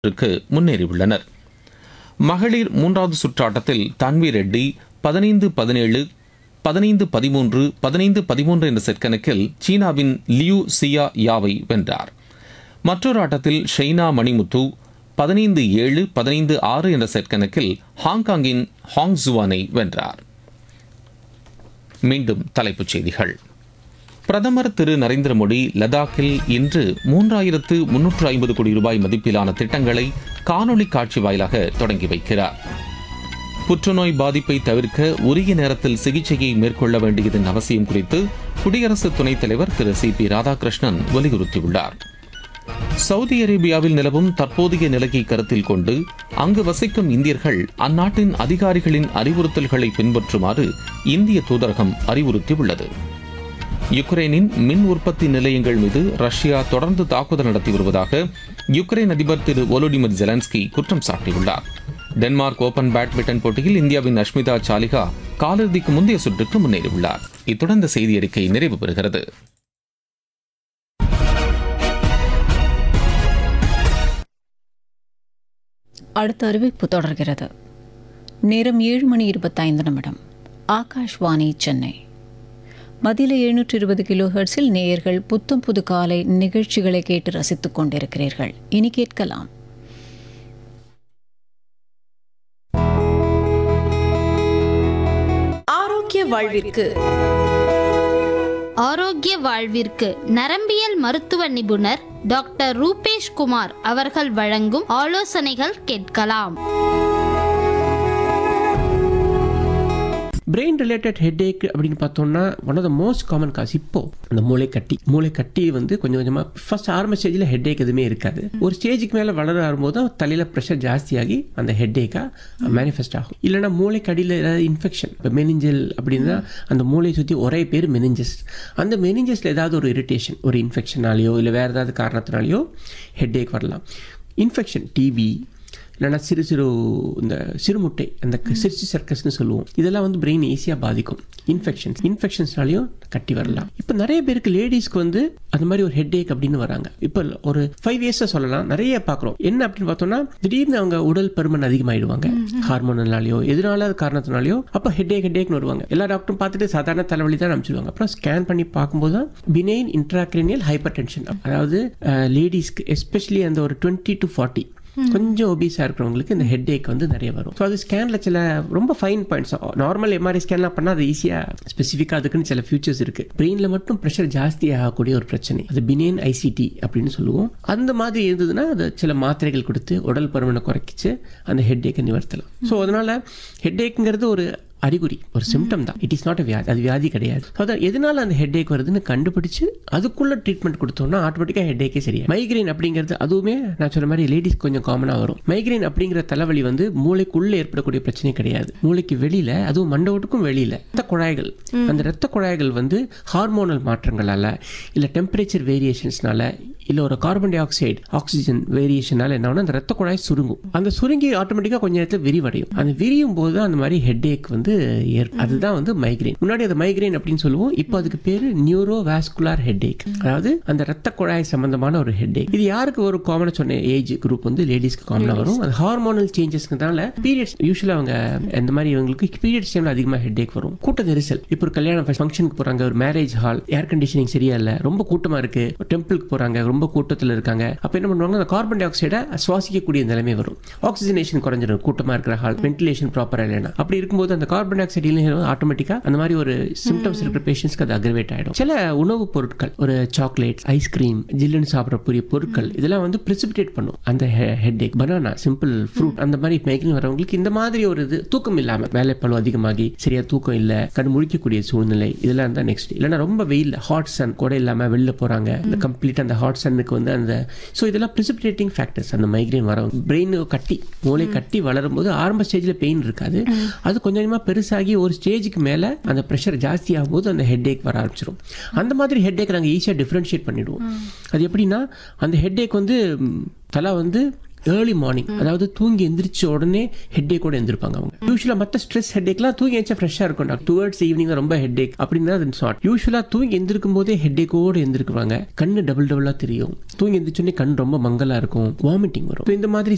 க்கு முன்னேறியுள்ளனர் மகளிர் மூன்றாவது சுற்றாட்டத்தில் தன்வி ரெட்டி பதினைந்து பதினேழு பதினைந்து பதிமூன்று பதினைந்து பதிமூன்று என்ற செட் கணக்கில் சீனாவின் லியூ சியா யாவை வென்றார் மற்றொரு ஆட்டத்தில் ஷெய்னா மணிமுத்து பதினைந்து ஏழு பதினைந்து ஆறு என்ற செட் கணக்கில் ஹாங்காங்கின் ஹாங் ஜுவானை வென்றார் மீண்டும் தலைப்புச் செய்திகள் பிரதமர் திரு நரேந்திர மோடி லடாக்கில் இன்று மூன்றாயிரத்து முன்னூற்று ஐம்பது கோடி ரூபாய் மதிப்பிலான திட்டங்களை காணொலி காட்சி வாயிலாக தொடங்கி வைக்கிறார் புற்றுநோய் பாதிப்பை தவிர்க்க உரிய நேரத்தில் சிகிச்சையை மேற்கொள்ள வேண்டியதன் அவசியம் குறித்து குடியரசு துணைத் தலைவர் திரு சி பி ராதாகிருஷ்ணன் வலியுறுத்தியுள்ளார் சவுதி அரேபியாவில் நிலவும் தற்போதைய நிலையை கருத்தில் கொண்டு அங்கு வசிக்கும் இந்தியர்கள் அந்நாட்டின் அதிகாரிகளின் அறிவுறுத்தல்களை பின்பற்றுமாறு இந்திய தூதரகம் அறிவுறுத்தியுள்ளது யுக்ரைனின் மின் உற்பத்தி நிலையங்கள் மீது ரஷ்யா தொடர்ந்து தாக்குதல் நடத்தி வருவதாக யுக்ரைன் அதிபர் திரு ஒலோடிமிர் ஜெலன்ஸ்கி குற்றம் சாட்டியுள்ளார் டென்மார்க் ஓபன் பேட்மிண்டன் போட்டியில் இந்தியாவின் அஷ்மிதா சாலிகா காலிறுதிக்கு முந்தைய சுற்றுக்கு முன்னேறியுள்ளார் இத்துடன் இந்த செய்தி அறிக்கை நிறைவு பெறுகிறது அடுத்த அறிவிப்பு தொடர்கிறது நேரம் ஏழு மணி இருபத்தைந்து நிமிடம் ஆகாஷ்வாணி சென்னை மதில எழுநூற்று இருபது கிலோ ஹெர்ட்ஸில் நேயர்கள் புத்தம் புது காலை நிகழ்ச்சிகளை கேட்டு ரசித்துக் கொண்டிருக்கிறீர்கள் இனி கேட்கலாம் ஆரோக்கிய வாழ்விற்கு ஆரோக்கிய வாழ்விற்கு நரம்பியல் மருத்துவ நிபுணர் டாக்டர் ரூபேஷ் குமார் அவர்கள் வழங்கும் ஆலோசனைகள் கேட்கலாம் பிரெயின் ரிலேட்டட் ஹெட்ஏக் அப்படின்னு பார்த்தோம்னா one of the most common cause இப்போ இந்த மூளை கட்டி மூளை கட்டி வந்து கொஞ்சம் கொஞ்சமாக ஃபர்ஸ்ட் ஆரம்ப ஸ்டேஜில் ஹெட்ஏக் எதுவுமே இருக்காது ஒரு ஸ்டேஜுக்கு மேலே வளர ஆகும்போது தான் தலையில் ப்ரெஷர் ஜாஸ்தியாகி அந்த ஹெட்ஏக்காக மேனிஃபெஸ்ட் ஆகும் இல்லைனா மூளை கடியில் ஏதாவது இன்ஃபெக்ஷன் இப்போ மெனிஞ்சல் அப்படின்னா அந்த மூளையை சுற்றி ஒரே பேர் மெனிஞ்சஸ் அந்த மெனிஞ்சஸில் ஏதாவது ஒரு இரிட்டேஷன் ஒரு இன்ஃபெக்ஷனாலேயோ இல்லை வேறு ஏதாவது காரணத்தினாலேயோ ஹெட்ஏக் வரலாம் இன்ஃபெக்ஷன் டிபி இல்லைனா சிறு சிறு இந்த சிறுமுட்டை அந்த சிறுசி சர்க்கஸ்னு சொல்லுவோம் இதெல்லாம் வந்து பிரெயின் ஈஸியாக பாதிக்கும் இன்ஃபெக்ஷன்ஸ் இன்ஃபெக்ஷன்ஸ்னாலையும் கட்டி வரலாம் இப்போ நிறைய பேருக்கு லேடிஸ்க்கு வந்து அந்த மாதிரி ஒரு ஹெட் ஏக் அப்படின்னு வராங்க இப்போ ஒரு ஃபைவ் இயர்ஸாக சொல்லலாம் நிறைய பார்க்குறோம் என்ன அப்படின்னு பார்த்தோம்னா திடீர்னு அவங்க உடல் பருமன் அதிகமாயிடுவாங்க ஹார்மோனாலேயோ எதனால காரணத்தினாலையோ அப்போ ஹெட் ஏக் ஹெட் ஏக்னு வருவாங்க எல்லா டாக்டரும் பார்த்துட்டு சாதாரண தலைவலி தான் அனுப்பிச்சிடுவாங்க அப்புறம் ஸ்கேன் பண்ணி பார்க்கும்போது தான் பினைன் இன்ட்ராக்ரேனியல் ஹைப்பர் டென்ஷன் அதாவது லேடிஸ்க்கு எஸ்பெஷலி அந்த ஒரு டுவெண்ட்டி டு ஃபார்ட்டி கொஞ்சம் ஒபீஸாக இருக்கிறவங்களுக்கு இந்த ஹெட் ஏக் வந்து நிறைய வரும் ஸோ அது ஸ்கேனில் சில ரொம்ப ஃபைன் பாயிண்ட்ஸ் நார்மல் எம்ஆர்ஐ ஸ்கேன்லாம் பண்ணால் அது ஈஸியாக ஸ்பெசிஃபிக்காக அதுக்குன்னு சில ஃபியூச்சர்ஸ் இருக்குது பிரெயினில் மட்டும் ப்ரெஷர் ஜாஸ்தி ஆகக்கூடிய ஒரு பிரச்சனை அது பினேன் ஐசிடி அப்படின்னு சொல்லுவோம் அந்த மாதிரி இருந்ததுன்னா அது சில மாத்திரைகள் கொடுத்து உடல் பருமனை குறைக்கிச்சு அந்த ஹெட் ஏக்கை நிவர்த்தலாம் ஸோ அதனால் ஹெட் ஏக்குங்கிறது ஒரு அறிகுறி ஒரு சிம்டம் தான் இட் இஸ் நாட் அ வியாதி அது வியாதி கிடையாது ஸோ அதான் எதனால அந்த ஹெட் ஏக் வருதுன்னு கண்டுபிடிச்சு அதுக்குள்ள ட்ரீட்மெண்ட் கொடுத்தோம்னா ஆட்டோமேட்டிக்காக ஹெட் ஏக்கே சரியா மைக்ரைன் அப்படிங்கிறது அதுவுமே நான் சொன்ன மாதிரி லேடிஸ் கொஞ்சம் காமனாக வரும் மைக்ரைன் அப்படிங்கிற தலைவலி வந்து மூளைக்குள்ள ஏற்படக்கூடிய பிரச்சனை கிடையாது மூளைக்கு வெளியில அதுவும் மண்டவட்டுக்கும் வெளியில ரத்த குழாய்கள் அந்த ரத்த குழாய்கள் வந்து ஹார்மோனல் மாற்றங்களால இல்லை டெம்பரேச்சர் வேரியேஷன்ஸ்னால இல்லை ஒரு கார்பன் டை ஆக்சைடு ஆக்சிஜன் வேரியேஷனால என்ன ஆகும்னா அந்த ரத்த குழாய் சுருங்கும் அந்த சுருங்கி ஆட்டோமேட்டிக்காக கொஞ்ச நேரத்தில் விரிவடையும் அந்த விரியும் போது தான் அந்த மாதிரி ஹெட் ஏக் வந்து ஏற்படும் அதுதான் வந்து மைக்ரைன் முன்னாடி அது மைக்ரைன் அப்படின்னு சொல்லுவோம் இப்போ அதுக்கு பேரு நியூரோ வாஸ்குலார் ஹெட் ஏக் அதாவது அந்த ரத்த குழாய் சம்பந்தமான ஒரு ஹெட் ஏக் இது யாருக்கு ஒரு காமனாக சொன்ன ஏஜ் குரூப் வந்து லேடிஸ்க்கு காமனாக வரும் அது ஹார்மோனல் சேஞ்சஸ்னால பீரியட்ஸ் யூஸ்வலாக அவங்க இந்த மாதிரி இவங்களுக்கு பீரியட்ஸ் டைம்ல அதிகமாக ஹெட் ஏக் வரும் கூட்ட நெரிசல் இப்போ ஒரு கல்யாண ஃபங்க்ஷனுக்கு போறாங்க ஒரு மேரேஜ் ஹால் ஏர் கண்டிஷனிங் சரியா இல்லை ரொம்ப கூட்டமா இருக்கு டெம்பிளுக்கு போறாங்க ரொம்ப கூட்டத்தில் இருக்காங்க அப்போ என்ன பண்ணுவாங்க அந்த கார்பன் டை ஆக்சைடை சுவாசிக்கக்கூடிய நிலைமை வரும் ஆக்சிஜனேஷன் குறைஞ்சிடும் கூட்டமா இருக்கிற ஹால் வென்டிலேஷன் ப்ராப்பரா இல்லைன்னா அப்படி இருக்கும்போது அந்த கார்பன் டை ஆக்சைடு ஆட்டோமேட்டிக்கா அந்த மாதிரி ஒரு சிம்டம்ஸ் இருக்கிற பேஷண்ட்ஸ்க்கு அது அக்ரிவேட் ஆயிடும் சில உணவுப் பொருட்கள் ஒரு சாக்லேட் ஐஸ்கிரீம் ஜில்லுன்னு சாப்பிடக்கூடிய பொருட்கள் இதெல்லாம் வந்து பிரிசிபிடேட் பண்ணும் அந்த headache banana simple fruit அந்த மாதிரி மைக்ரேன் வரவங்களுக்கு இந்த மாதிரி ஒரு இது தூக்கம் இல்லாம வேலைப்பளு அதிகமாகி சரியா தூக்கம் இல்ல கண் முழிக்கக்கூடிய சூழ்நிலை இதெல்லாம் தான் நெக்ஸ்ட் இல்லைன்னா ரொம்ப வெயில் ஹாட் சன் கூட இல்லாம வெளில போறாங்க இந்த கம்ப்ளீட் அந்த ஹாட் சன்னுக்கு வந்து அந்த ஸோ இதெல்லாம் பிரிசிபிடேட்டிங் ஃபேக்டர்ஸ் அந்த மைக்ரேன் வரவங்க பிரெயின் கட்டி மூளை கட்டி வளரும் போது ஆரம்ப ஸ்டேஜ்ல பெயின் இருக்காது அது கொஞ்சம் கொஞ்சமா பெருசாகி ஒரு ஸ்டேஜுக்கு மேல அந்த ப்ரெஷர் ஜாஸ்தி ஆகும்போது அந்த ஹெட் ஏக் வர ஆரம்பிச்சிடும் அந்த மாதிரி ஹெட் ஏக் நாங்கள் ஈஸியாக டிஃப்ரென்ஷியேட் பண்ணிடுவோம் அது எப்படின்னா அந்த ஹெட் ஏக் வந்து ம், தலை வந்து ஏர்லி மார்னிங் அதாவது தூங்கி எந்திரிச்ச உடனே ஹெட் கூட எந்திருப்பாங்க அவங்க யூஸ்வலாக மற்ற ஸ்ட்ரெஸ் ஹெட் ஏக்லாம் தூங்கி எச்சா ஃப்ரெஷ்ஷாக இருக்கும் டாக்டர் டுவர்ட்ஸ் ஈவினிங் ரொம்ப ஹெட் ஏக் அப்படின்னா அது ஷார்ட் யூஸ்வலாக தூங்கி எந்திருக்கும் போதே ஹெட் ஏக்கோடு எந்திருக்குவாங்க கண்ணு டபுள் டபுளாக தெரியும் தூங்கி எந்திரிச்சோடனே கண் ரொம்ப மங்கலாக இருக்கும் வாமிட்டிங் வரும் So இந்த மாதிரி